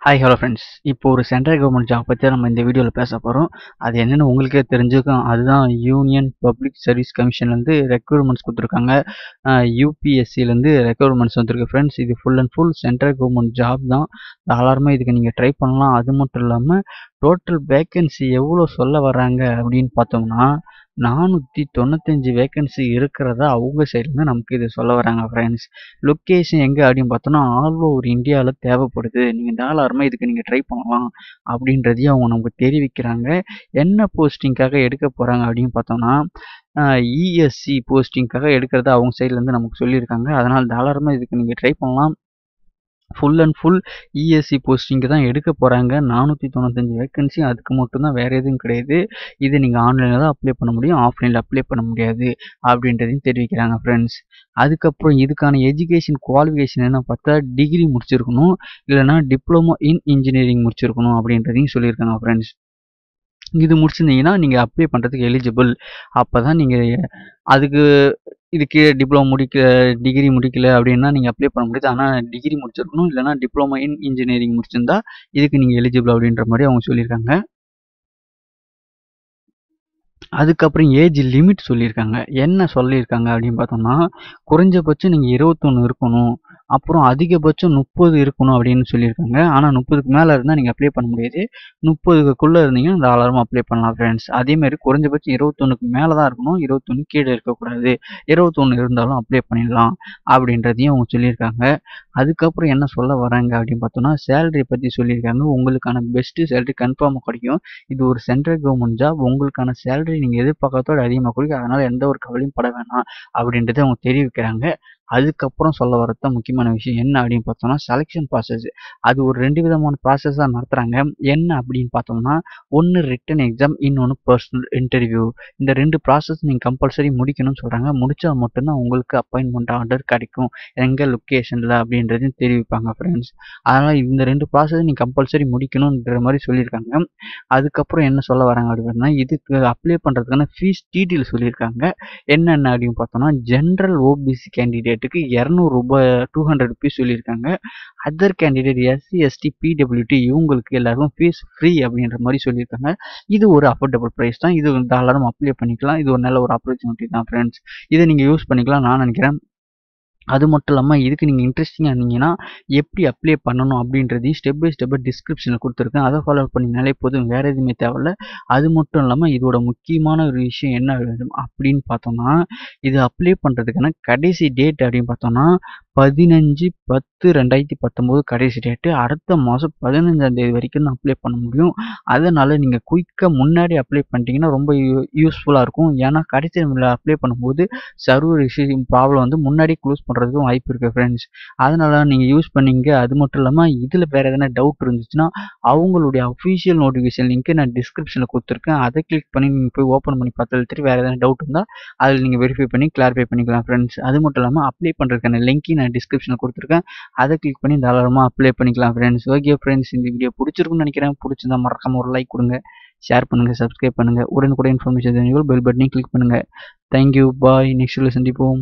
hi hello friends இப்போ ஒரு central government job பற்றி நம்ம இந்த வீடியோவில் பேச போகிறோம் அது என்னென்னு உங்களுக்கே தெரிஞ்சுக்கும் அதுதான் யூனியன் பப்ளிக் சர்வீஸ் கமிஷன்லேருந்து ரெக்ரூட்மெண்ட்ஸ் கொடுத்துருக்காங்க யூபிஎஸ்சிலேருந்து ரெக்ரூட்மெண்ட்ஸ் வந்திருக்கு ஃப்ரெண்ட்ஸ் இது full and full central government job தான் தாராளமாக இதுக்கு நீங்கள் ட்ரை பண்ணலாம் அது மட்டும் இல்லாமல் டோட்டல் வேக்கன்சி எவ்வளோ சொல்ல வராங்க அப்படின்னு பார்த்தோம்னா நானூற்றி தொண்ணூத்தஞ்சு வேக்கன்சி இருக்கிறதா அவங்க சைட்லேருந்து நமக்கு இது சொல்ல வராங்க ஃப்ரெண்ட்ஸ் லொக்கேஷன் எங்கே அப்படின்னு பார்த்தோன்னா ஆல் ஓவர் இந்தியாவில் தேவைப்படுது நீங்கள் தாராளமாக இதுக்கு நீங்கள் ட்ரை பண்ணலாம் அப்படின்றதையும் அவங்க நமக்கு தெரிவிக்கிறாங்க என்ன போஸ்டிங்காக எடுக்க போகிறாங்க அப்படின்னு பார்த்தோம்னா இஎஸ்சி போஸ்டிங்காக எடுக்கிறத அவங்க சைட்லேருந்து நமக்கு சொல்லியிருக்காங்க அதனால் தாராளமாக இதுக்கு நீங்கள் ட்ரை பண்ணலாம் ஃபுல் அண்ட் ஃபுல் இஎஸ்சி போஸ்டிங்கு தான் எடுக்க போகிறாங்க நானூற்றி தொண்ணூத்தஞ்சு வேக்கன்சி அதுக்கு மட்டும்தான் வேறு எதுவும் கிடையாது இது நீங்கள் ஆன்லைனில் தான் அப்ளை பண்ண முடியும் ஆஃப்லைனில் அப்ளை பண்ண முடியாது அப்படின்றதையும் தெரிவிக்கிறாங்க ஃப்ரெண்ட்ஸ் அதுக்கப்புறம் இதுக்கான எஜுகேஷன் குவாலிஃபிகேஷன் என்ன பார்த்தா டிகிரி முடிச்சிருக்கணும் இல்லைனா டிப்ளமோ இன் இன்ஜினியரிங் முடிச்சிருக்கணும் அப்படின்றதையும் சொல்லியிருக்காங்க ஃப்ரெண்ட்ஸ் இது முடிச்சிருந்தீங்கன்னா நீங்கள் அப்ளை பண்ணுறதுக்கு எலிஜிபிள் அப்போ தான் நீங்கள் அதுக்கு இதுக்கு டிப்ளமோ முடிக்க டிகிரி முடிக்கல அப்படின்னா நீங்கள் அப்ளை பண்ண முடியாது ஆனால் டிகிரி முடிச்சிருக்கணும் இல்லைனா டிப்ளமோ இன் இன்ஜினியரிங் முடிச்சிருந்தா இதுக்கு நீங்கள் எலிஜிபிள் அப்படின்ற மாதிரி அவங்க சொல்லியிருக்காங்க அதுக்கப்புறம் ஏஜ் லிமிட் சொல்லியிருக்காங்க என்ன சொல்லியிருக்காங்க அப்படின்னு பார்த்தோம்னா குறைஞ்சபட்சம் நீங்கள் இருபத்தொன்று இருக்கணும் அப்புறம் அதிகபட்சம் முப்பது இருக்கணும் அப்படின்னு சொல்லியிருக்காங்க ஆனால் முப்பதுக்கு மேலே இருந்தால் நீங்கள் அப்ளை பண்ண முடியாது முப்பதுக்குள்ளே இருந்தீங்கன்னா தாராளமாக அப்ளை பண்ணலாம் ஃப்ரெண்ட்ஸ் அதேமாதிரி குறைஞ்சபட்சம் இருபத்தொன்னுக்கு மேலே தான் இருக்கணும் இருபத்தொன்று கீழே இருக்கக்கூடாது இருபத்தொன்று இருந்தாலும் அப்ளை பண்ணிடலாம் அப்படின்றதையும் அவங்க சொல்லியிருக்காங்க அதுக்கப்புறம் என்ன சொல்ல வராங்க அப்படின்னு பார்த்தோம்னா சேலரி பற்றி சொல்லியிருக்காங்க உங்களுக்கான பெஸ்ட்டு சேலரி கன்ஃபார்மாக கிடைக்கும் இது ஒரு சென்ட்ரல் கவர்மெண்ட் ஜாப் உங்களுக்கான சேலரி நீங்கள் எதிர்பார்க்கறதோட அதிகமாக கொடுக்கும் அதனால் எந்த ஒரு கவலையும் பட வேணாம் அப்படின்றத அவங்க தெரிவிக்கிறாங்க அதுக்கப்புறம் சொல்ல வரத முக்கியமான விஷயம் என்ன அப்படின்னு பார்த்தோம்னா செலெக்ஷன் ப்ராசஸ் அது ஒரு ரெண்டு விதமான ப்ராசஸாக நடத்துகிறாங்க என்ன அப்படின்னு பார்த்தோம்னா ஒன்று ரிட்டன் எக்ஸாம் இன்னொன்று பர்சனல் இன்டர்வியூ இந்த ரெண்டு ப்ராசஸ் நீங்கள் கம்பல்சரி முடிக்கணும்னு சொல்கிறாங்க முடித்தா மட்டும்தான் உங்களுக்கு அப்பாயின்மெண்ட் ஆர்டர் கிடைக்கும் எங்கே லொக்கேஷனில் அப்படின்றதையும் தெரிவிப்பாங்க ஃப்ரெண்ட்ஸ் அதனால் இந்த ரெண்டு ப்ராசஸ் நீங்கள் கம்பல்சரி முடிக்கணுன்ற மாதிரி சொல்லியிருக்காங்க அதுக்கப்புறம் என்ன சொல்ல வராங்க அப்படின்னா இதுக்கு அப்ளை பண்ணுறதுக்கான ஃபீஸ் டீட்டெயில் சொல்லியிருக்காங்க என்னென்ன அப்படின்னு பார்த்தோம்னா ஜென்ரல் ஓபிசி கேண்டிடேட்டுக்கு இரநூறுபா டூ ஹண்ட்ரட் ருபீஸ் சொல்லியிருக்காங்க other candidate SC ST PWD இவங்களுக்கு எல்லாருக்கும் ஃபீஸ் ஃப்ரீ அப்படின்ற மாதிரி சொல்லியிருக்காங்க இது ஒரு அஃபோர்டபுள் ப்ரைஸ் தான் இது தாராளமாக அப்ளை பண்ணிக்கலாம் இது ஒரு நல்ல ஒரு ஆப்பர்ச்சுனிட்டி தான் ஃப்ரெண்ட்ஸ் இதை நீங்கள் யூஸ் பண்ணிக்கலாம் நான் நினைக்கிறேன் அது மட்டும் இல்லாமல் இதுக்கு நீங்கள் இன்ட்ரெஸ்டிங்காக இருந்தீங்கன்னா எப்படி அப்ளை பண்ணணும் அப்படின்றதையும் ஸ்டெப் பை ஸ்டெப்பாக டிஸ்கிரிப்ஷனில் கொடுத்துருக்கேன் அதை ஃபாலோ பண்ணினாலே போதும் வேறு எதுவுமே தேவையில்ல அது மட்டும் இல்லாமல் இதோட முக்கியமான ஒரு விஷயம் என்ன அப்படின்னு பார்த்தோம்னா இது அப்ளை பண்ணுறதுக்கான கடைசி டேட் அப்படின்னு பார்த்தோம்னா பதினஞ்சு பத்து ரெண்டாயிரத்தி பத்தொம்போது கடைசி டேட்டு அடுத்த மாதம் பதினஞ்சாம் தேதி வரைக்கும் தான் அப்ளை பண்ண முடியும் அதனால் நீங்கள் குயிக்காக முன்னாடி அப்ளை பண்ணிட்டீங்கன்னா ரொம்ப யூ யூஸ்ஃபுல்லாக இருக்கும் ஏன்னா கடைசி டைமில் அப்ளை பண்ணும்போது சர்வர் இஷ்யூ ப்ராப்ளம் வந்து முன்னாடி க்ளோஸ் பண்ணுறதுக்கும் வாய்ப்பு இருக்குது ஃப்ரெண்ட்ஸ் அதனால் நீங்கள் யூஸ் பண்ணிங்க அது மட்டும் இல்லாமல் இதில் வேறு எதனா டவுட் இருந்துச்சுன்னா அவங்களுடைய அஃபீஷியல் நோட்டிஃபிகேஷன் லிங்க்கு நான் டிஸ்கிரிப்ஷனில் கொடுத்துருக்கேன் அதை கிளிக் பண்ணி நீங்கள் போய் ஓப்பன் பண்ணி பார்த்து எடுத்துட்டு வேறு எதனா டவுட் இருந்தால் அதில் நீங்கள் வெரிஃபை பண்ணி கிளாரிஃபை பண்ணிக்கலாம் ஃப்ரெண்ட்ஸ் அது மட்டும் இல்லாமல் அப்ளை பண்ணுறதுக்கான லிங்க்கையும் நான் டிஸ்கிரிப்ஷனில் கொடுத்துருக்கேன் அதை கிளிக் பண்ணி தாராளமாக அப்ளை பண்ணிக்கலாம் ஃப்ரெண்ட்ஸ் ஓகே ஃப்ரெண்ட்ஸ் இந்த வீடியோ பிடிச்சிருக்குன்னு நினைக்கிறேன் பிடிச்சிருந்தா மறக்காம ஒரு லைக் கொடுங்க ஷேர் பண்ணுங்கள் சப்ஸ்கிரைப் பண்ணுங்கள் உடனுக்குடன் இன்ஃபர்மேஷன் தெரிஞ்சுக்கோ பெல் பட்டனையும் கிளிக் பண்ணுங்கள் தேங்க்யூ பாய் நெக்ஸ்ட் சந்திப்போம்